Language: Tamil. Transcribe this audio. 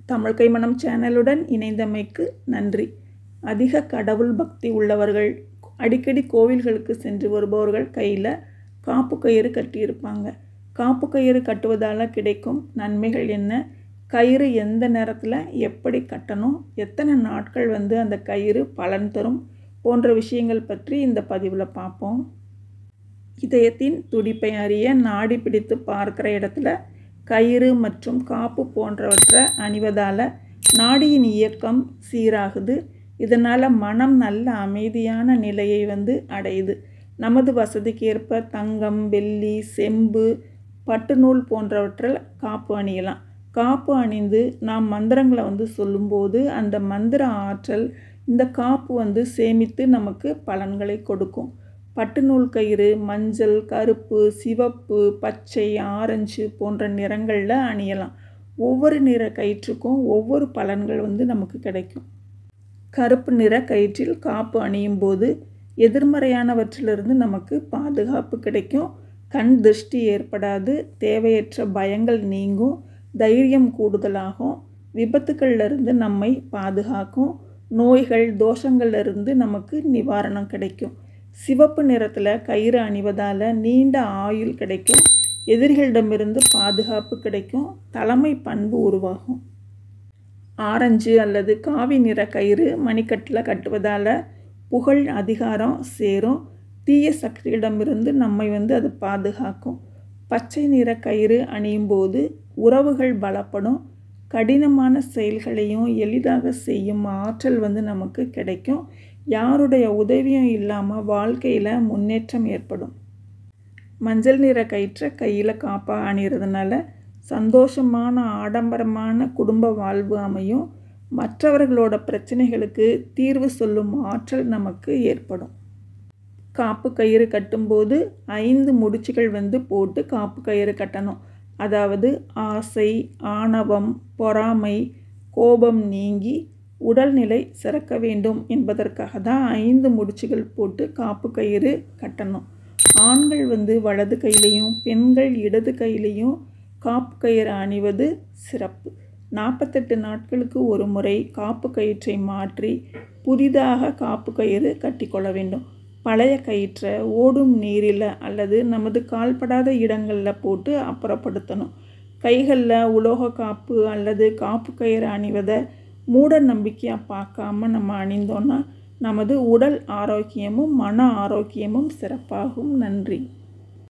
தமிழ் கைமணம் சேனலுடன் இணைந்தமைக்கு நன்றி அதிக கடவுள் பக்தி உள்ளவர்கள் அடிக்கடி கோவில்களுக்கு சென்று வருபவர்கள் கையில் காப்பு கயிறு கட்டியிருப்பாங்க காப்பு கயிறு கட்டுவதால் கிடைக்கும் நன்மைகள் என்ன கயிறு எந்த நேரத்தில் எப்படி கட்டணும் எத்தனை நாட்கள் வந்து அந்த கயிறு பலன் தரும் போன்ற விஷயங்கள் பற்றி இந்த பதிவில் பார்ப்போம் இதயத்தின் துடிப்பை அறிய நாடி பிடித்து பார்க்குற இடத்துல கயிறு மற்றும் காப்பு போன்றவற்றை அணிவதால் நாடியின் இயக்கம் சீராகுது இதனால் மனம் நல்ல அமைதியான நிலையை வந்து அடையுது நமது வசதிக்கு ஏற்ப தங்கம் வெள்ளி செம்பு பட்டுநூல் போன்றவற்றில் காப்பு அணியலாம் காப்பு அணிந்து நாம் மந்திரங்களை வந்து சொல்லும்போது அந்த மந்திர ஆற்றல் இந்த காப்பு வந்து சேமித்து நமக்கு பலன்களை கொடுக்கும் பட்டுநூல் கயிறு மஞ்சள் கருப்பு சிவப்பு பச்சை ஆரஞ்சு போன்ற நிறங்களில் அணியலாம் ஒவ்வொரு நிற கயிற்றுக்கும் ஒவ்வொரு பலன்கள் வந்து நமக்கு கிடைக்கும் கருப்பு நிற கயிற்றில் காப்பு அணியும் போது எதிர்மறையானவற்றிலிருந்து நமக்கு பாதுகாப்பு கிடைக்கும் கண் திருஷ்டி ஏற்படாது தேவையற்ற பயங்கள் நீங்கும் தைரியம் கூடுதலாகும் விபத்துக்கள்லேருந்து நம்மை பாதுகாக்கும் நோய்கள் தோஷங்கள்லேருந்து நமக்கு நிவாரணம் கிடைக்கும் சிவப்பு நிறத்தில் கயிறு அணிவதால் நீண்ட ஆயுள் கிடைக்கும் எதிரிகளிடமிருந்து பாதுகாப்பு கிடைக்கும் தலைமை பண்பு உருவாகும் ஆரஞ்சு அல்லது காவி நிற கயிறு மணிக்கட்டில் கட்டுவதால் புகழ் அதிகாரம் சேரும் தீய சக்தியிடமிருந்து நம்மை வந்து அது பாதுகாக்கும் பச்சை நிற கயிறு அணியும் போது உறவுகள் பலப்படும் கடினமான செயல்களையும் எளிதாக செய்யும் ஆற்றல் வந்து நமக்கு கிடைக்கும் யாருடைய உதவியும் இல்லாமல் வாழ்க்கையில் முன்னேற்றம் ஏற்படும் மஞ்சள் நிற கயிற்றை கையில் காப்பாக அணிகிறதுனால சந்தோஷமான ஆடம்பரமான குடும்ப வாழ்வு அமையும் மற்றவர்களோட பிரச்சனைகளுக்கு தீர்வு சொல்லும் ஆற்றல் நமக்கு ஏற்படும் காப்பு கயிறு கட்டும்போது ஐந்து முடிச்சுகள் வந்து போட்டு காப்பு கயிறு கட்டணும் அதாவது ஆசை ஆணவம் பொறாமை கோபம் நீங்கி உடல்நிலை சிறக்க வேண்டும் என்பதற்காக தான் ஐந்து முடிச்சுகள் போட்டு காப்பு கயிறு கட்டணும் ஆண்கள் வந்து வலது கையிலையும் பெண்கள் இடது கையிலையும் காப்பு கயிறு அணிவது சிறப்பு நாற்பத்தெட்டு நாட்களுக்கு ஒரு முறை காப்பு கயிற்றை மாற்றி புதிதாக காப்பு கயிறு கட்டிக்கொள்ள வேண்டும் பழைய கயிற்றை ஓடும் நீரில் அல்லது நமது கால்படாத இடங்களில் போட்டு அப்புறப்படுத்தணும் கைகளில் உலோக காப்பு அல்லது காப்பு கயிறு அணிவதை மூட நம்பிக்கையாக பார்க்காம நம்ம அணிந்தோன்னா நமது உடல் ஆரோக்கியமும் மன ஆரோக்கியமும் சிறப்பாகும் நன்றி